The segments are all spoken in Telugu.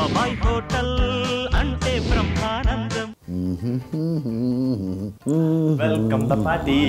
బాబాయ్ హోటల్ అంటే Brahmanandam welcome the party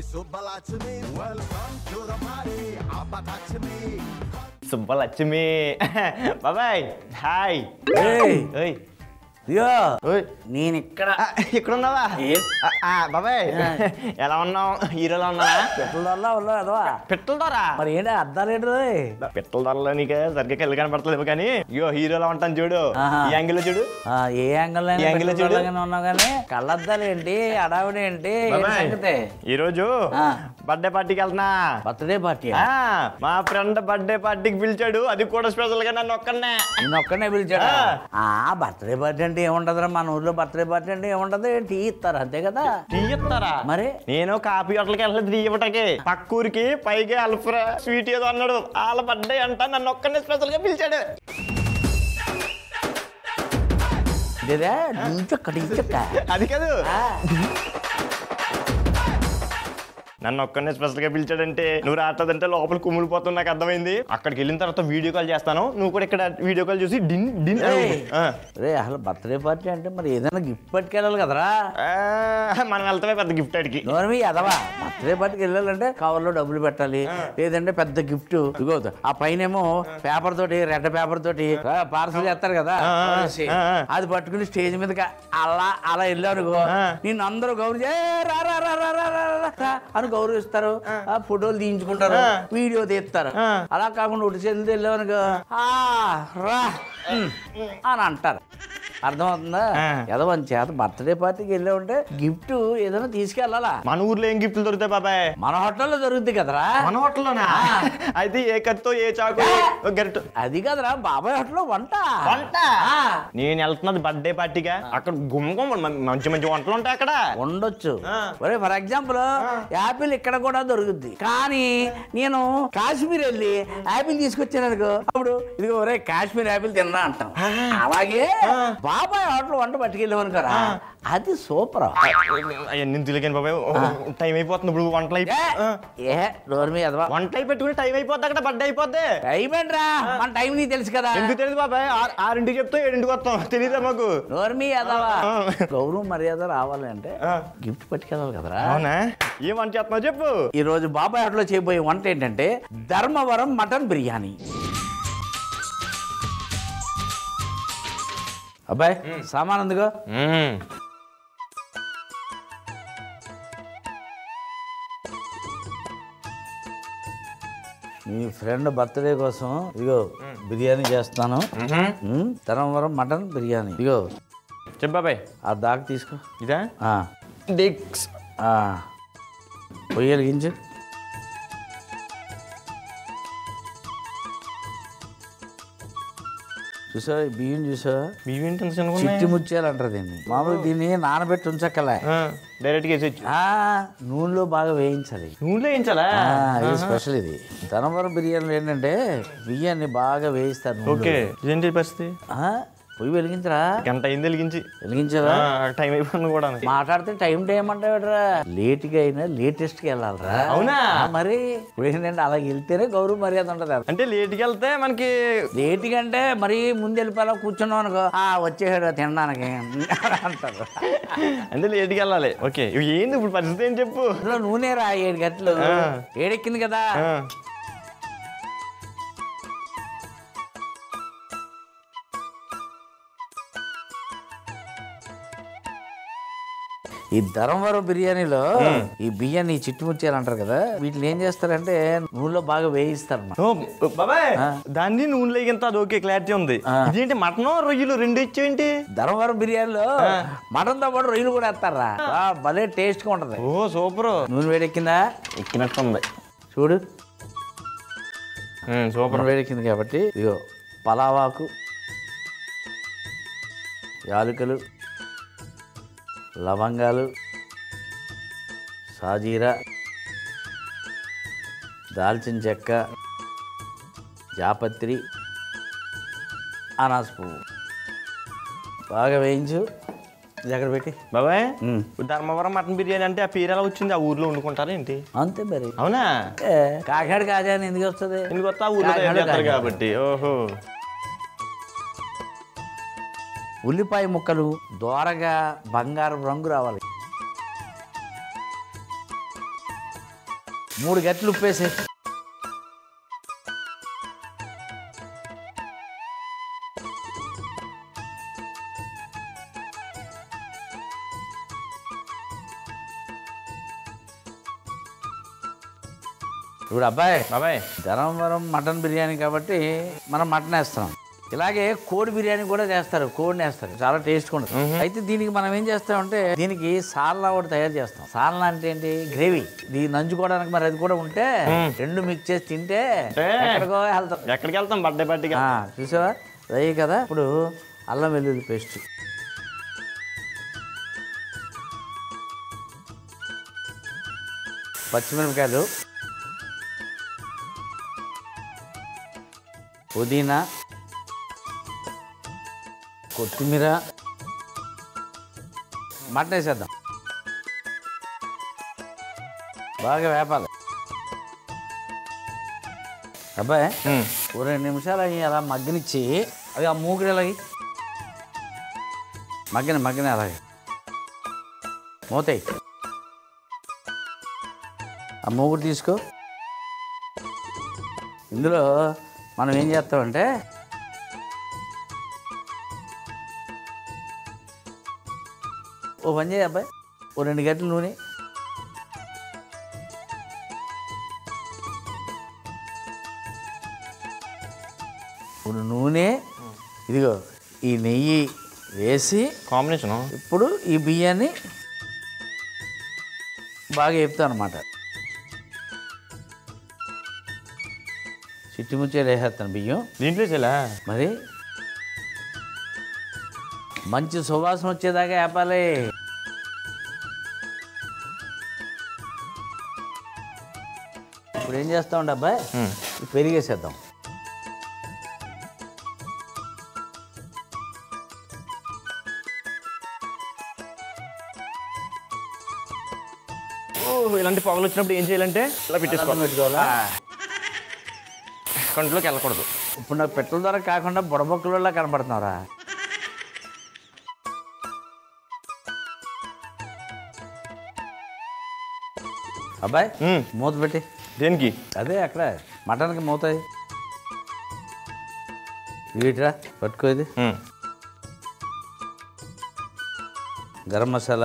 Subbalakshmi బాబాయ్ హాయ్ ఏయ్. ఓయ్ ఇదిగో ఓయ్ నేను ఇక్కడ ఆ, ఇక్కడ ఉన్నావా ఏ? ఆ, ఆ, బాబాయ్ ఎలా ఉన్నావు హీరోలా ఉన్నావా పెట్రోల్ వల్ల ఉన్నా అదవా పిట్టల ద్వారా మరి ఏంటి అర్థాలు ఏంటి పిట్టల ధరలో నీకు సరిగ్గా కళ్ళు కనపడతలేవు కానీ ఇగో హీరోలా ఉంటాను చూడు ఆహా. ఈ యాంగిల్ చూడు ఆ, ఏ యాంగిల్ ఈ యాంగిల్ చూడు. ఉన్నావు కానీ కళ్ళద్దాలు ఏంటి అడావిడి ఏంటి ఏంటి బాబాయ్ సంగతి ఈ రోజు ఆ. బర్త్డే పార్టీకి వెళ్తున్నా బర్త్డే పార్టీ ఆ, మా ఫ్రెండ్ బర్త్డే పార్టీకి పిలిచాడు అది కూడా స్పెషల్ గా నన్ను ఒక్కనే నిన్న ఒక్కనే పిలిచాడు ఆ. ఆ బర్త్డే పార్టీ అంటే ఏముంటదిరా మన ఊర్లో బర్త్డే పార్టీ అంటే ఏముంటది టీ ఇస్తారు అంతే కదా టీ ఇస్తారా మరి? నేను కాఫీ హోటల్కి వెళ్ళలేదు టీ ఇవ్వటకి పక్క ఊరికి పైగా అల్ఫ్రా స్వీట్ ఏదో అన్నాడు వాళ్ళ బర్త్డే అంట నన్ను ఒక్కనే స్పెషల్ గా పిలిచాడు ఇదేదా డించక్క డించక్క అది కాదు ఆ, నన్ను ఒక్కనే స్పెషల్ గా పిలిచాడంటే నువ్వు రావట్లేదంటే లోపల కుమ్ములిపోతుంది నాకు అర్థమైంది అక్కడికి వెళ్ళిన తర్వాత వీడియో కాల్ చేస్తాను నువ్వు కూడా ఇక్కడ వీడియో కాల్ చూసి డిన్ డిన్ ఏయ్. ఆ. రే అసలు బర్త్డే పార్టీ అంటే మరి ఏదైనా గిఫ్ట్ పట్టుకెళ్ళాలి కదరా ఆ, మనం వెళ్తామే పెద్ద గిఫ్ట్ అడిగి నోరమి ఎదవా బర్త్డే పార్టీకి వెళ్ళాలంటే కవర్లో డబ్బులు పెట్టాలి లేదంటే పెద్ద గిఫ్ట్ ఇదిగో ఆ పైన ఏమో పేపర్ తోటి రెడ్ పేపర్ తోటి పార్సల్ చేస్తారు కదా ఆ, ఆ, కొనేసి. ఆ, ఆ. అది పట్టుకుని స్టేజ్ మీదకి అలా అలా వెళ్ళావు అనుకో ఆ. నిన్ను అందరూ గౌరవ రా రా రా రా రా రా రా రా అని గౌరవిస్తారు ఆ ఫోటోలు తీయించుకుంటారు ఆ. వీడియో తీస్తారు ఆ. అలా కాకుండా ఒకటి చెల్లి వెళ్ళావు అనుకో ఆ, రా ఉమ్, అని అంటారు అర్థమవుతుందా ఆ. ఎదవని చేత బర్త్డే పార్టీకి వెళ్ళామంటే గిఫ్ట్ ఏదైనా తీసుకెళ్ళాలా మన ఊర్లో ఏం గిఫ్ట్లు దొరుకుతాయి బాబాయ్ మన హోటల్లో దొరుకుతుంది కదరా మన హోటల్లోనా అయితే ఏ కత్తో ఏ చాకు ఓ గరిట అది కదరా బాబాయ్ హోటల్లో వంట వంట? ఆ, నేను వెళ్తున్నది బర్త్డే పార్టీగా అక్కడ గుమ్మ గుమ్మ మ- మంచి మంచి వంటలు ఉంటాయి అక్కడ ఉండొచ్చు ఆ. ఒరే ఫర్ ఎగ్జాంపుల్ యాపిల్ ఇక్కడ కూడా దొరుకుద్ది కానీ నేను కాశ్మీర్ వెళ్ళి యాపిల్ తీసుకొచ్చాను అనుకో అప్పుడు ఇదిగో ఒరే కాశ్మీర్ యాపిల్ తిన్నా అంటాం అలాగే బాబాయ్ హోటల్ వంట పట్టుకెళ్ళామనుకోరా అది సూపర్ అవన్నీ తెలియని బాబాయ్ ఓ, టైం అయిపోతుంది ఇప్పుడు వంటలు అయిపో ఆ. ఏ నోర్మి ఎదవా వంటలు అయి పెట్టుకుని టైం అయిపోద్ది అక్కడ బర్త్డే అయిపోద్ది టైం ఏంట్రా మన టైం నీకు తెలుసు కదా ఎందుకు తెలియదు బాబాయ్ ఆరు- ఆరింటికి చెప్తే ఏడింటికి వస్తాం తెలియదా మాకు నోర్మి ఎదవా ఆ. గౌరవం మర్యాద రావాలి అంటే ఆ. గిఫ్ట్ పట్టుకెళ్ళాలి కదరా అవునా ఏం వంట చేస్తున్నావు చెప్పు ఈ రోజు బాబాయ్ హోటల్లో చేయబోయే వంట ఏంటంటే ధర్మవరం మటన్ బిర్యానీ అబ్బాయి సామాన్ ఎందుకో మ్మ్. మీ ఫ్రెండ్ బర్త్డే కోసం ఇదిగో బిర్యానీ చేస్తాను మ్మ్. ఉమ్, ధర్మవరం మటన్ బిర్యానీ ఇదిగో చెప్పు బాబాయ్ ఆ దాకా తీసుకో ఇదా ఆ, డిక్స్ ఆ. పొయ్యి వెలిగించు చూసావా ఈ బియ్యం చూసావా బియ్యం ఏంటి ఇంత చిన్నగా చిట్టి ఉన్నాయి? ముత్యాలు అంటారు దీన్ని మామూలు దీన్ని నానబెట్టి ఉంచక్కలే ఆ, డైరెక్ట్గా వేసేచ్చు ఆ, నూనెలో బాగా వేయించాలి నూనెలో వేయించాలా ఆ, ఇది స్పెషల్ ఇది ధనవరం బిర్యానీలో ఏంటంటే బియ్యాన్ని బాగా వేయిస్తారు నూనెలో. ఓకే ఇదేంటి పరిస్థితి ఆ, పొయ్యి వెలిగించరా గంట అయింది వెలిగించి వెలిగించావా ఆ, టైం అయిపోయింది కూడా మాట్లాడితే టైం టైం అంటావురా లేట్గా అయినా లేటెస్ట్ గా వెళ్ళాలరా అవునా? ఆ, మరి ఇప్పుడు ఏంటంటే అలా వెళ్తేనే గౌరవ మర్యాద ఉంటది అంటే లేట్కి వెళ్తే మనకి లేట్గా అంటే మరి ముందు వెళ్ళిపోయాలా కూర్చున్నాం అనుకో ఆ వచ్చేసాడు తినడానికి అంటారు అంటే లేట్కి వెళ్ళాలి ఓకే ఇవి ఏంది ఇప్పుడు పరిస్థితి ఏం చెప్పు అందులో నూనె రా ఏడు గంటలు ఆ. ఏడెక్కింది కదా ఆ, ఈ ధర్మవరం బిర్యానీలో ఈ బియ్యాన్ని చిట్టుముచ్చారు అంటారు కదా వీటిని ఏం చేస్తారంటే నూనెలో బాగా వేయిస్తారు ఓ, బాబాయ్ దాన్ని నూనెలో వేగింత అది ఓకే క్లారిటీ ఉంది ఇదేంటి మటన్ రొయ్యలు రెండు ఇచ్చేంటి ధర్మవరం బిర్యానీలో మటన్తో పాటు రొయ్యలు కూడా వేస్తారా బా, భలే టేస్ట్గా ఉంటది ఓ సూపర్ నూనె వేడెక్కిందా ఎక్కినట్టుంది చూడు ఉమ్, సూపర్ నూనె వేడెక్కింది కాబట్టి ఇదిగో పలావాకు యాలకులు లవంగాలు సాజీరా దాల్చిన చెక్క జాపత్రి అనాస పువ్వు బాగా వేయించు ఇది ఎక్కడ పెట్టి బాబాయ్ ఉమ్. ధర్మవరం మటన్ బిర్యానీ అంటే ఆ పేరు ఎలా వచ్చింది ఆ ఊర్లో వండుకుంటారా ఏంటి అంతే మరి అవునా ఏ, కాకినాడ కాజా అని ఎందుకు వస్తుంది ఎందుకు వస్తా ఊర్లో తయారు కాకినాడ చేస్తారు కాకినాడ. కాబట్టి ఓహో ఉల్లిపాయ ముక్కలు దోరగా బంగారం రంగు రావాలి మూడు గట్లు ఉప్పేసే ఇప్పుడు అబ్బాయి బాబాయ్ ధర్మవరం మటన్ బిర్యానీ కాబట్టి మనం మటన్ వేస్తాం ఇలాగే కోడి బిర్యానీ కూడా చేస్తారు కోడిని వేస్తారు చాలా టేస్ట్గా ఉంటుంది అయితే దీనికి మనం ఏం చేస్తామంటే దీనికి సాల్నా ఒకటి తయారు చేస్తాం సాల్నా అంటే ఏంటి గ్రేవీ దీన్ని నంచుకోవడానికి మరి అది కూడా ఉంటే రెండు మిక్స్ చేసి తింటే అంటే- ఎక్కడికో వెళ్తాం ఎక్కడికి వెళ్తాం బర్త్డే పార్టీకి ఆ, చూసావా అయ్యి కదా ఇప్పుడు అల్లం వెల్లుల్లి పేస్ట్ పచ్చిమిరపకాయలు పుదీనా కొత్తిమీర మటన్ వేసేద్దాం బాగా వేపాలి అబ్బాయి ఉమ్. ఓ రెండు నిమిషాలు అవి అలా మగ్గనిచ్చి అవి ఆ మూకుడు ఎలాగి మగ్గని మగ్గని అలాగే మూతాయి ఆ మూకుడు తీసుకో ఇందులో మనం ఏం చేస్తామంటే ఓ పని చేయ అబ్బాయి ఓ రెండు గంటల నూనె ఇప్పుడు నూనె ఇదిగో ఈ నెయ్యి వేసి కాంబినేషను ఇప్పుడు ఈ బియ్యాన్ని బాగా వేపుతాను అనమాట చిట్టుముచ్చేలు వేసేస్తాను బియ్యం దీంట్లో చెలా మరి మంచి సువాసన వచ్చేదాకా వేపాలి ఇప్పుడు ఏం చేస్తామండి అబ్బాయి ఈ పెరిగేసేద్దాం ఓ, ఇలాంటి పొగలు వచ్చినప్పుడు ఏం చేయాలంటే ఇలా పెట్టేసుకోవాలి పెట్టుకోవాలా కంట్లోకి వెళ్ళకూడదు ఇప్పుడు నాకు పెట్రోల్ ద్వారా కాకుండా బుడబొక్కల కనబడుతున్నారా అబ్బాయి ఉమ్. మూత పెట్టి దేనికి అదే అక్కడ మటన్కి మూత ఇది. వీటిరా పట్టుకో ఇది ఉమ్. గరం మసాలా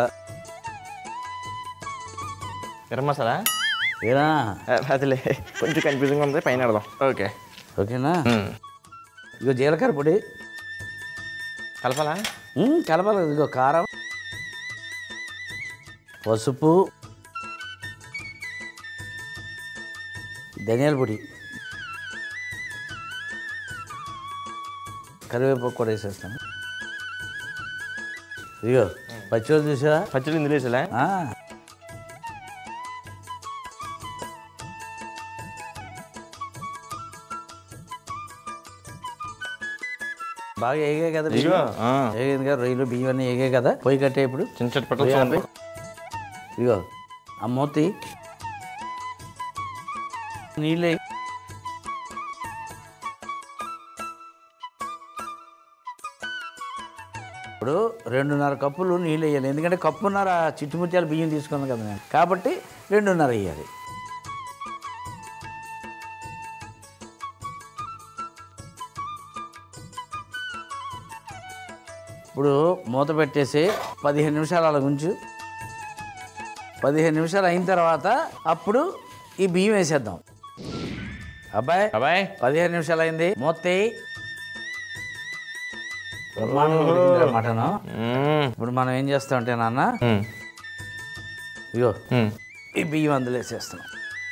గరం మసాలా ఏనా ఆ, అదిలే కొంచెం కన్ఫ్యూజింగ్ ఉంది పైన వెళదాం ఓకే ఓకేనా ఉమ్. ఇగో జీలకర్ర పొడి కలపాలా ఉమ్, కలపాలి ఇదిగో కారం పసుపు ధనియాల పొడి కరివేపాకు కూడా వేసేస్తాను ఇదిగో పచ్చివాళ్ళు చూసావా పచ్చడి ఇందులో వేసేలా ఆ. బాగా ఏగే కదా బియ్యం? ఇదిగో, ఆ. ఏగింది కదా రొయ్యలు బియ్యం అన్నీ ఏగే కదా పొయ్యి కట్టే ఇప్పుడు చిన్న చిన్న పట్టలు పొయ్యి సౌండ్ ఆపి. ఇదిగో ఆ మూతి నీళ్ళు ఇప్పుడు రెండున్నర కప్పులు నీళ్ళు వేయాలి ఎందుకంటే కప్పున్నర చిట్టుముత్యాల బియ్యం తీసుకున్నాను కదా నేను కాబట్టి రెండున్నర వేయాలి ఇప్పుడు మూత పెట్టేసి పదిహేను నిమిషాలు అలా ఉంచు పదిహేను నిమిషాలు అయిన తర్వాత అప్పుడు ఈ బియ్యం వేసేద్దాం అబ్బాయి అబ్బాయి పదిహేను నిమిషాలు అయింది మూత తీయి. బ్రహ్మాండంగా ఉడికిందిరా మటను ఉమ్. ఇప్పుడు మనం ఏం చేస్తామంటే నాన్న ఉమ్. ఇగో ఉమ్. ఈ బియ్యం అందులో వేసేస్తున్నాం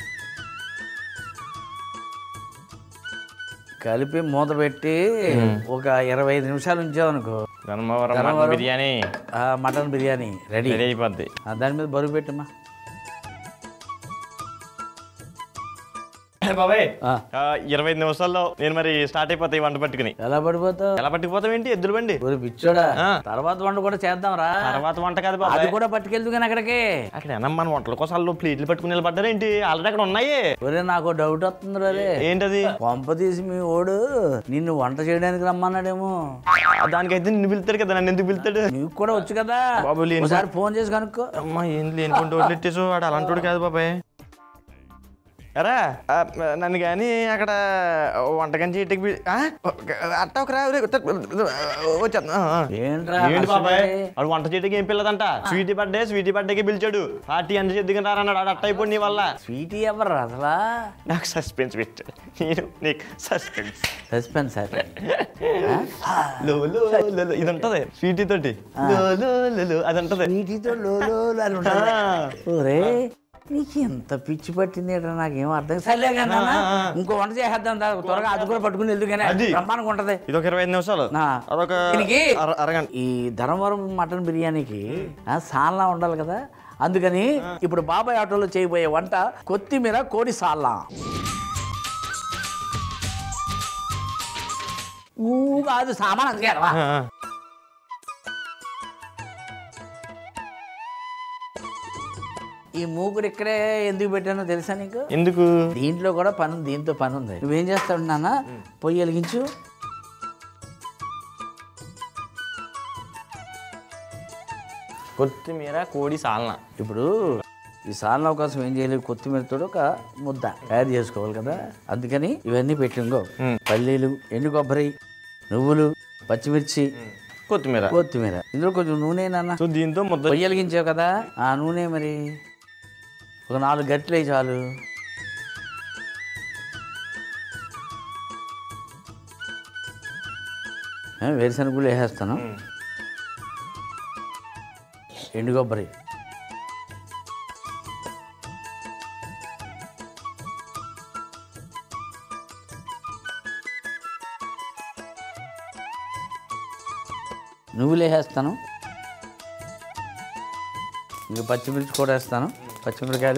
కలిపి మూత పెట్టి ఒక ఇరవై ఐదు నిమిషాలు ఉంచామనుకో ధర్మవరం మటన్ ధర్మవరం. బిర్యానీ ఆ మటన్ బిర్యానీ రెడీ రెడీ అయిపోద్ది ఆ, దాని మీద బరువు పెట్టమ్మా బాబాయ్ ఆ. ఆ, ఇరవై ఐదు నిమిషాల్లో నేను మరి స్టార్ట్ అయిపోతాయి వంట పట్టుకుని ఎలా పడిపోతావు ఎలా పట్టుకుపోతాం ఏంటి ఎద్దులు బండి ఒరే పిచ్చోడా ఆ. తర్వాత వంట కూడా చేద్దాం రా తర్వాత వంట కాదు అది బాబాయ్ కూడా పట్టుకెళ్తూ కానీ అక్కడికి అక్కడ ఏమన్నా మన వంటల కోసం వాళ్ళు ప్లేట్లు పట్టుకుని నిలబడ్డారేంటి ఆల్రెడీ అక్కడ ఉన్నాయి ఒరే నాకు డౌట్ వస్తుంది రే ఏంటది కొంప తీసి మీ ఓడు నిన్ను వంట చేయడానికి రమ్మన్నాడేమో దానికైతే నిన్ను పిలుతాడు కదా నన్ను ఎందుకు పిలుతాడు నీకు కూడా వచ్చు కదా బాబు లేని ఒకసారి ఫోన్ చేసి కనుక్కో అమ్మా ఏం లేనుకుంటూ వదిలెట్టేసు వాడు అలాంటి కాదు బాబాయ్ ఎరా ఆ, నన్ను కానీ అక్కడ వంటకం చేయటకి పి- ఆ? అట్ట ఒక రా వచ్చేద్దాం ఆ, ఆ. ఏంట్రా ఏంటి బాబాయ్ కష్టపడి? వాడు వంట చేయటకి ఏం పిల్లదంట స్వీటీ బర్త్డే స్వీటీ బర్త్డేకి పిలిచాడు పార్టీ ఎంత చేద్దుకుని రారన్నాడు ఆడు అట్ట అయిపోయి నీ వల్ల స్వీటీ ఎవరు అసలా నాకు సస్పెన్స్ పెట్టాడు నేను నీకు సస్పెన్స్ సస్పెన్స్ సార్ లో లో లో లో. ఇది ఉంటది స్వీటీ తోటి లో లో లో లో. అది ఉంటది స్వీటీతో లోలో అని ఉంటుంది ఆ. ఒరే నీకు ఎంత పిచ్చి పట్టింది ఏంట్రా నాకేం అర్థం సర్లే కానీ నాన్న, ఇంకో వంట చేసేద్దాం దా, త్వరగా అది కూడా పట్టుకుని ఎందుకనే అది. బ్రహ్మాండంగా ఉంటది ఇది ఒక ఇరవై ఐదు నిమిషాలు ఆ. అదొక దీనికి అర- అరగంట ఈ ధర్మవరం మటన్ బిర్యానీకి ఆ, సాల్నా ఉండాలి కదా అందుకని ఇప్పుడు బాబాయ్ ఆటోలో చేయబోయే వంట కొత్తిమీర కోడి సాల్నా ఊ కాదు సామాన్ అందుకే అరవా. ఆ, ఆ. ఈ మూకుడు ఇక్కడే ఎందుకు పెట్టానో తెలుసా నీకు ఎందుకు దీంట్లో కూడా పని ఉంది దీంతో పని ఉంది నువ్వేం చేస్తావు నాన్న పొయ్యి వెలిగించు కొత్తిమీర కోడి సాలన ఇప్పుడు ఈ సాలన కోసం ఏం చేయలేదు కొత్తిమీరతో ఒక ముద్ద తయారు చేసుకోవాలి కదా అందుకని ఇవన్నీ పెట్టింగో పల్లీలు ఎండు కొబ్బరి నువ్వులు పచ్చిమిర్చి కొత్తిమీర కొత్తిమీర ఇందులో కొంచెం నూనె నాన్న సో దీంతో ముద్ద పొయ్యి వెలిగించావు కదా ఆ నూనె మరి ఒక నాలుగు గట్లే చాలు ఆ, వేరుశనగ గుళ్ళు వేసేస్తాను ఎండు కొబ్బరి నువ్వులు వేసేస్తాను ఇంక పచ్చిమిర్చి కూడా వేస్తాను పచ్చిమిరకాయలు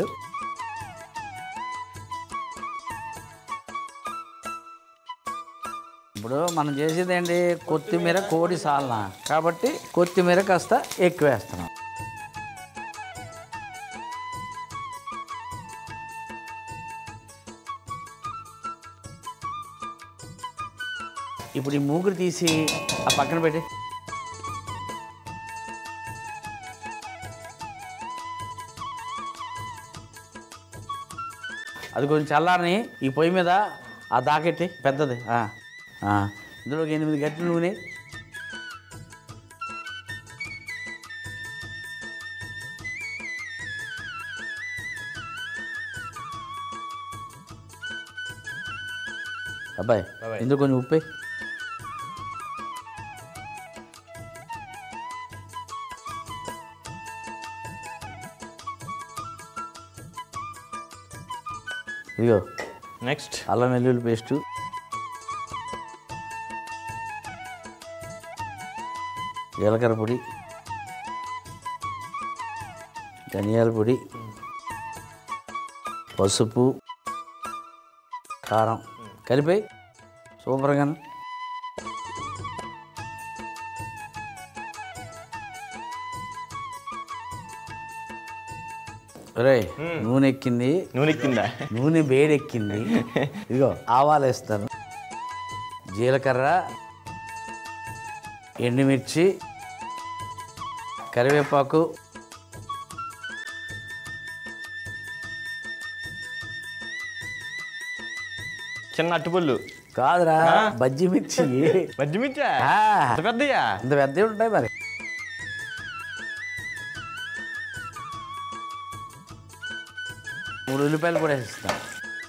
ఇప్పుడు మనం చేసేది ఏంటి కొత్తిమీర కోడి సాలన కాబట్టి కొత్తిమీర కాస్త ఎక్కువ వేస్తున్నాం ఇప్పుడు ఈ మూగురు తీసి ఆ పక్కన పెట్టి అది కొంచెం చల్లారని ఈ పొయ్యి మీద ఆ దాకెట్టి పెద్దది ఆ, ఆ. ఇందులో ఒక ఎనిమిది గట్టి నూనె అబ్బాయి బాబాయ్. ఇందులో కొంచెం ఉప్పే ఇదిగో నెక్స్ట్ అల్లం వెల్లుల్లి పేస్టు జీలకర్ర పొడి ధనియాల పొడి పసుపు కారం కలిపి సూపర్గా రే నూనె ఎక్కింది నూనె ఎక్కిందా నూనె వేడెక్కింది ఇదిగో ఆవాలు వేస్తాను జీలకర్ర ఎండుమిర్చి కరివేపాకు చిన్న అట్టుపుల్లు కాదురా బజ్జి మిర్చి మధ్య మిర్చా ఆ, అంత పెద్దయ్యా ఇంత పెద్దవి ఉంటాయి మరి మూడు ఉల్లిపాయలు కూడా వేస్తాను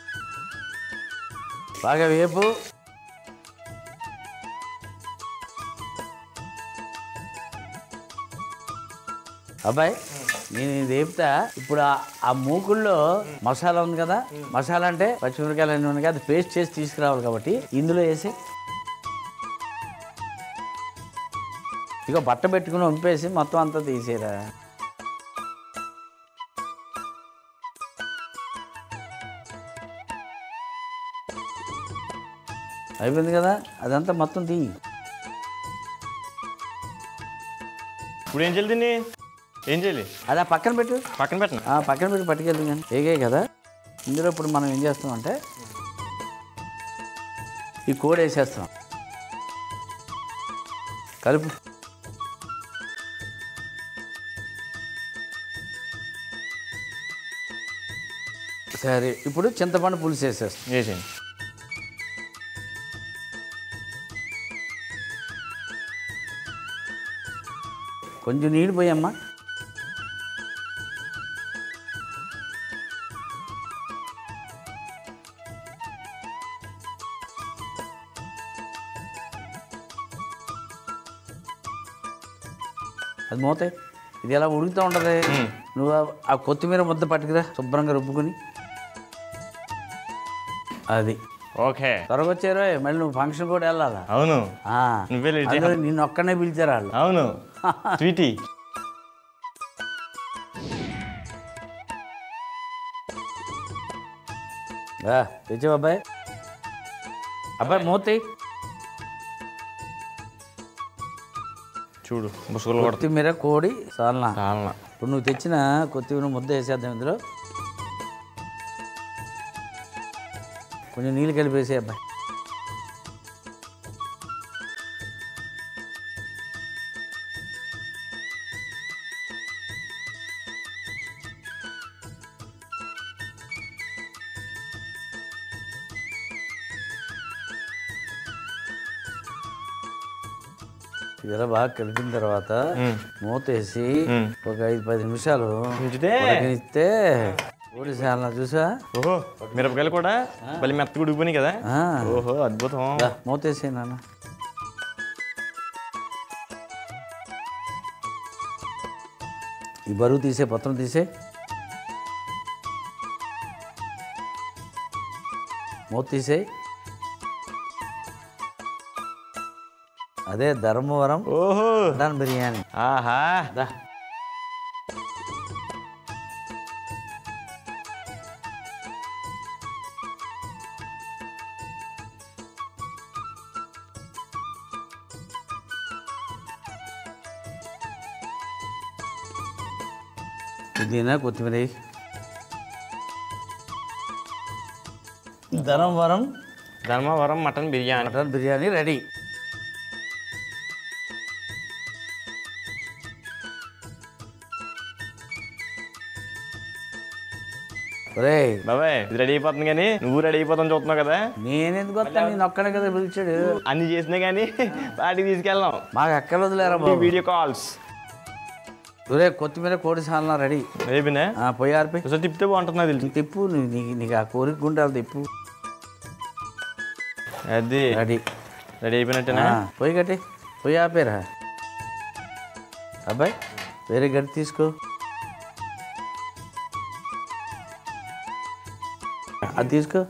బాగా వేపు అబ్బాయి నేను ఇది వేపుతా ఇప్పుడు ఆ- ఆ మూకుల్లో మసాలా ఉంది కదా మసాలా అంటే పచ్చిమిరకాయలు అన్నీ ఉన్నాయి కదా అది పేస్ట్ చేసి తీసుకురావాలి కాబట్టి ఇందులో వేసి ఇక బట్ట పెట్టుకుని వంపేసి మొత్తం అంతా తీసేరా అయిపోయింది కదా అదంతా మొత్తం తీ ఇప్పుడు ఏం చేయాలి దీన్ని ఏం చేయాలి అది ఆ పక్కన పెట్టు పక్కన పెట్టను ఆ పక్కన పెట్టి పట్టుకెళ్ళి కానీ ఏగే కదా ఇందులో ఇప్పుడు మనం ఏం చేస్తామంటే ఈ కోడ్ వేసేస్తాం కలుపు సరే ఇప్పుడు చింతపండు పులుసు వేసేస్తాం వేసేయండి కొంచెం నీళ్ళు పోయమ్మా అది మూతే ఇది ఎలా ఉడుకుతూ ఉంటుంది నువ్వు ఆ- ఆ కొత్తిమీర ముద్ద పట్టుకురా శుభ్రంగా రుబ్బుకొని అది ఓకే త్వరగా వచ్చారు మళ్ళీ నువ్వు ఫంక్షన్ కూడా వెళ్ళాలా అవును ఆ. నువ్వే లేట్ అందులో నిన్ను ఒక్కనే పిలిచారు వాళ్ళు అవును స్వీటీ రా, తెచ్చావు అబ్బాయి అబ్బాయి మూతి చూడు ముసుగులు కొడతా కొత్తిమీర కోడి సాల్నా చాలనా ఇప్పుడు నువ్వు తెచ్చిన కొత్తిమీర ముద్ద వేసేద్దాం ఇందులో కొంచెం నీళ్ళు కలిపేసే అబ్బాయి ఇలా బాగా కలిపిన తర్వాత మూత వేసి ఒక ఐదు పది నిమిషాలు ఉంచితే ఉడకనిస్తే కోడి సాల్నా చూసా ఓహో మిరపకాయలు కూడా మళ్ళీ మెత్తగా ఉడికిపోయినాయి కదా ఆ. ఓహో అద్భుతం దా, మూత వేసేయి నాన్న ఈ బరువు తీసే పత్రం తీసే మూత తీసే అదే ధర్మవరం ఓహో మటన్ బిర్యానీ ఆహా దా పుదీనా కొత్తిమీర వేయి. Dharmavaram Dharmavaram mutton biryani mutton biryani ready ఒరే బాబాయ్ ఇది రెడీ అయిపోతుంది కానీ నువ్వు రెడీ అయిపోతాను చూస్తున్నావు కదా నేనెందుకు వస్తాను నేను ఒక్కడే కదా పిలిచాడు అన్ని చేసినా కానీ పార్టీకి తీసుకెళ్ళాం మాకు అక్కడ వదిలేరా ఈ బాబు వీడియో కాల్స్ ఒరే కొత్తిమీర కోడి సాలనా రెడీ అయిపోయినా ఆ, పొయ్యి ఆరిపోయి ఒకసారి తిప్పితే బాగుంటుంది నాకు తెలిసి తిప్పు నీ- నీకు నీకు ఆ కోరిక గుండాలి తిప్పు అది రెడీ రెడీ అయిపోయినట్టేనా ఆ, పొయ్యి కట్టి పొయ్యి ఆపేరా అబ్బాయి వేరే గట్టి తీసుకో అది తీసుకో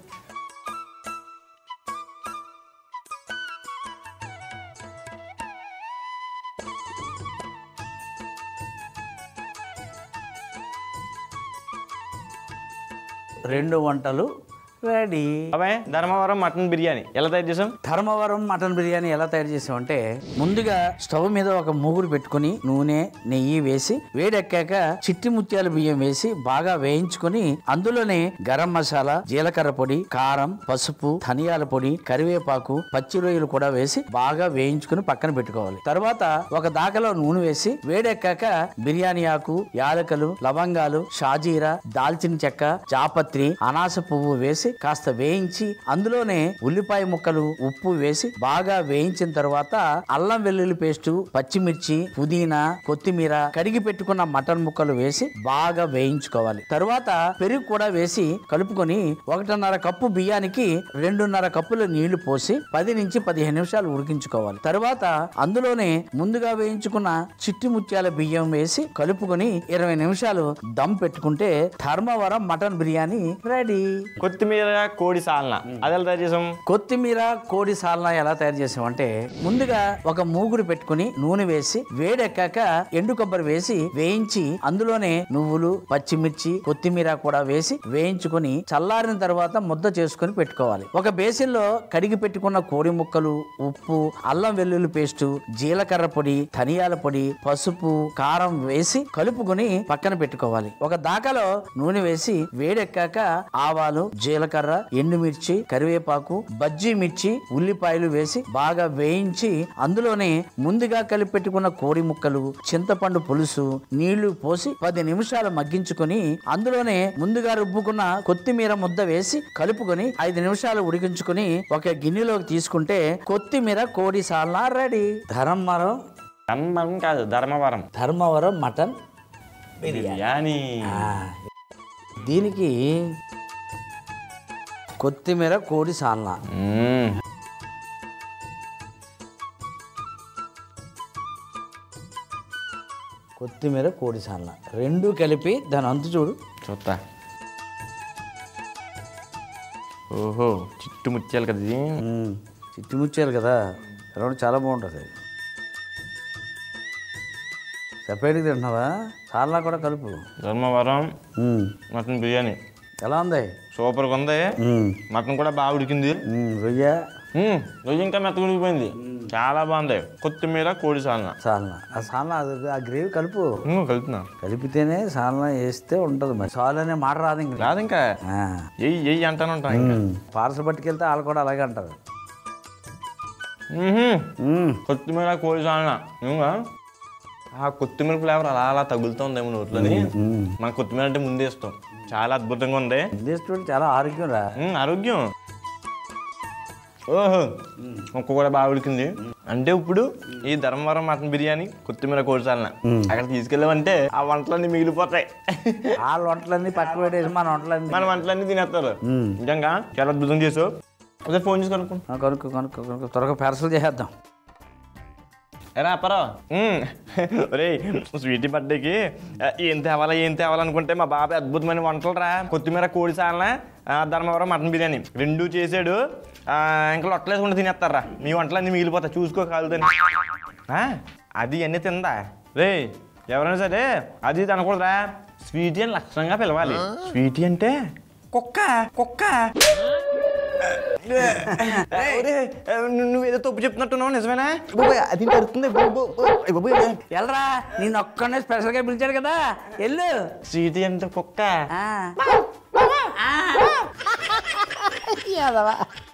రెండు వంటలు రెడీ బాబాయ్ ధర్మవరం మటన్ బిర్యానీ ఎలా తయారు చేసాం ధర్మవరం మటన్ బిర్యానీ ఎలా తయారు చేసామంటే ముందుగా స్టవ్ మీద ఒక మూగుడు పెట్టుకుని నూనె నెయ్యి వేసి వేడెక్కాక చిట్టి ముత్యాల బియ్యం వేసి బాగా వేయించుకొని అందులోనే గరం మసాలా జీలకర్ర పొడి కారం పసుపు ధనియాల పొడి కరివేపాకు పచ్చి రొయ్యలు కూడా వేసి బాగా వేయించుకుని పక్కన పెట్టుకోవాలి తర్వాత ఒక దాకలో నూనె వేసి వేడెక్కాక బిర్యానీ ఆకు యాలకలు లవంగాలు షాజీరా దాల్చిన చెక్క జాపత్రి అనాస పువ్వు వేసి కాస్త వేయించి అందులోనే ఉల్లిపాయ ముక్కలు ఉప్పు వేసి బాగా వేయించిన తర్వాత అల్లం వెల్లుల్లి పేస్టు పచ్చిమిర్చి పుదీనా కొత్తిమీర కడిగి పెట్టుకున్న మటన్ ముక్కలు వేసి బాగా వేయించుకోవాలి తర్వాత పెరుగు కూడా వేసి కలుపుకొని ఒకటిన్నర కప్పు బియ్యానికి రెండున్నర కప్పుల నీళ్లు పోసి పది నుంచి పదిహేను నిమిషాలు ఉడికించుకోవాలి తర్వాత అందులోనే ముందుగా వేయించుకున్న చిట్టి ముత్యాల బియ్యం వేసి కలుపుకొని ఇరవై నిమిషాలు దమ్ పెట్టుకుంటే ధర్మవరం మటన్ బిర్యానీ రెడీ కొత్తిమీర కొత్తిమీర కోడి సాలన అది ఎలా తయారు చేసాం కొత్తిమీర కోడి సాలనా ఎలా తయారు చేసామంటే ముందుగా ఒక మూగుడు పెట్టుకుని నూనె వేసి వేడెక్కాక ఎండు కొబ్బరి వేసి వేయించి అందులోనే నువ్వులు పచ్చిమిర్చి కొత్తిమీర కూడా వేసి వేయించుకొని చల్లారిన తర్వాత ముద్ద చేసుకొని పెట్టుకోవాలి ఒక బేసిన్లో కడిగి పెట్టుకున్న కోడి ముక్కలు ఉప్పు అల్లం వెల్లుల్లి పేస్టు జీలకర్ర పొడి ధనియాల పొడి పసుపు కారం వేసి కలుపుకొని పక్కన పెట్టుకోవాలి ఒక దాకలో నూనె వేసి వేడెక్కాక ఆవాలు జీలకర్ర ఎండుమిర్చి కరివేపాకు బజ్జీ మిర్చి ఉల్లిపాయలు వేసి బాగా వేయించి అందులోనే ముందుగా కలిపి పెట్టుకున్న కోడి ముక్కలు చింతపండు పులుసు నీళ్లు పోసి పది నిమిషాలు మగ్గించుకొని అందులోనే ముందుగా రుబ్బుకున్న కొత్తిమీర ముద్ద వేసి కలుపుకొని ఐదు నిమిషాలు ఉడికించుకొని ఒక గిన్నెలోకి తీసుకుంటే కొత్తిమీర కోడి సాల్నా రెడీ ధర్మవరం ధర్మవరం కాదు ధర్మవరం ధర్మవరం మటన్ బిర్యానీ బిర్యానీ ఆ, దీనికి కొత్తిమీర కోడి సాల్నా మ్మ్. కొత్తిమీర కోడి సాల్నా రెండు కలిపి దాని అంతు చూడు చూస్తా ఓహో చిట్టు ముత్యాలు కదా ఇది మ్మ్. చిట్టుముచ్చారు కదా రౌండ్ చాలా బాగుంటుంది సపరేట్గా తింటున్నావా సాల్నా కూడా కలుపు ధర్మవరం మ్మ్. మటన్ బిర్యానీ ఎలా ఉంది సూపర్గా ఉంది మ్మ్. మటన్ కూడా బాగా ఉడికింది మ్మ్. రొయ్య మ్మ్. రోజు ఇంకా మెత్తగా ఉడికిపోయింది చాలా బాగుంది కొత్తిమీర కోడి సాలన సాల్నా ఆ సాల్నా అది ఆ గ్రేవీ కలుపు మ్మ్, కలుపుతున్నా కలిపితేనే సాల్నా వేస్తే ఉంటుంది మరి సాల్ అనే మాట రాదు ఇంక రాదు ఇంకా ఆ. ఎయ్యి ఎయ్యి అంటాను ఉంటాను ఇంకా మ్మ్. పార్సల్ పట్టుకెళ్తే వాళ్ళు కూడా అలాగే అంటారు మ్మ్హ్మ్. మ్మ్. కొత్తిమీర కోడి సాలన ఇంకా ఆ కొత్తిమీర ఫ్లేవర్ అలా అలా తగులుతుందేమో నోట్లోని మన కొత్తిమీర అంటే ముందే ఇస్తాం చాలా అద్భుతంగా ఉంది ఇండస్ట్రీ చాలా ఆరోగ్యం రా మ్మ్, ఆరోగ్యం ఓహో ఒక్క కూడా బాగా ఉడికింది అంటే ఇప్పుడు ఈ ధర్మవరం మటన్ బిర్యానీ కొత్తిమీర కోడిసాలన అక్కడ తీసుకెళ్ళామంటే ఆ వంటలన్నీ మిగిలిపోతాయి వాళ్ళ వంటలన్నీ పక్క పెట్టేసి మన వంటలన్నీ మన వంటలన్నీ తినేస్తారు మ్మ్. నిజంగా చాలా అద్భుతం చేసావు అదే ఫోన్ చేసి కనుక్కో ఆ, కనుక్కో కనుక్కో కనుక్కో త్వరగా పార్సల్ చేసేద్దాం ఎరా అప్పరా ఒరే స్వీటీ బర్త్డేకి ఆ, ఏం తేవాలా ఏం తేవాలనుకుంటే మా బాబాయ్ అద్భుతమైన వంటలు రా కొత్తిమీర కోడి సాలన ఆ, ధర్మవరం మటన్ బిర్యానీ రెండు చేసాడు ఆ, ఇంకా లొట్టలేసుకుంటూ తినేస్తారా మీ వంటలన్నీ మిగిలిపోతాయి చూసుకో కాలుదని ఆ, అది అన్నీ తిందా రే ఎవరైనా సరే అది తినకూడదురా స్వీటీ అని లక్షణంగా పిలవాలి స్వీటీ అంటే కుక్క కుక్క ఒరే, ను- నువ్వేదో తప్పు చెప్తున్నట్టున్నావు నిజమేనా బాబోయ్, అది తరుతుంది వెళ్ళరా నేను ఒక్కనే స్పెషల్గా పిలిచాడు కదా వెళ్ళు స్వీటీ అంటే కుక్క ఆ. ఆ. యాదవా